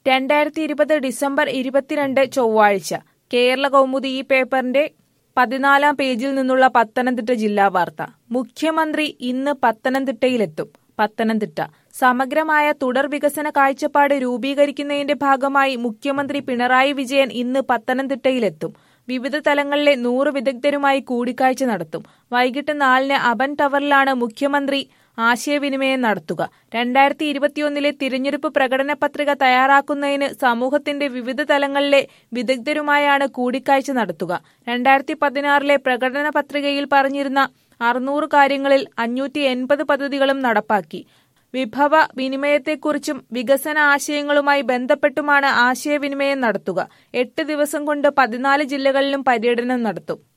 രണ്ടായിരത്തി ഇരുപത് ഡിസംബർ ഇരുപത്തിരണ്ട് ചൊവ്വാഴ്ച കേരള കൗമുദി ഈ പേപ്പറിന്റെ പതിനാലാം പേജിൽ നിന്നുള്ള പത്തനംതിട്ട ജില്ലാ വാർത്ത മുഖ്യമന്ത്രി ഇന്ന് പത്തനംതിട്ടയിലെത്തും പത്തനംതിട്ട സമഗ്രമായ തുടർ വികസന കാഴ്ചപ്പാട് രൂപീകരിക്കുന്നതിന്റെ ഭാഗമായി മുഖ്യമന്ത്രി പിണറായി വിജയൻ ഇന്ന് പത്തനംതിട്ടയിലെത്തും വിവിധ തലങ്ങളിലെ നൂറ് വിദഗ്ധരുമായി കൂടിക്കാഴ്ച നടത്തും വൈകിട്ട് നാലിന് അബൻ ടവറിലാണ് മുഖ്യമന്ത്രി ആശയവിനിമയം നടത്തുക രണ്ടായിരത്തി ഇരുപത്തിയൊന്നിലെ തിരഞ്ഞെടുപ്പ് പ്രകടന പത്രിക തയ്യാറാക്കുന്നതിന് സമൂഹത്തിന്റെ വിവിധ തലങ്ങളിലെ വിദഗ്ധരുമായാണ് കൂടിക്കാഴ്ച നടത്തുക രണ്ടായിരത്തി പതിനാറിലെ പ്രകടന പത്രികയിൽ പറഞ്ഞിരുന്ന അറുന്നൂറ് കാര്യങ്ങളിൽ അഞ്ഞൂറ്റി എൺപത് പദ്ധതികളും നടപ്പാക്കി വിഭവ വിനിമയത്തെക്കുറിച്ചും വികസന ആശയങ്ങളുമായി ബന്ധപ്പെട്ടുമാണ് ആശയവിനിമയം നടത്തുക എട്ട് ദിവസം കൊണ്ട് പതിനാല് ജില്ലകളിലും പര്യടനം നടത്തും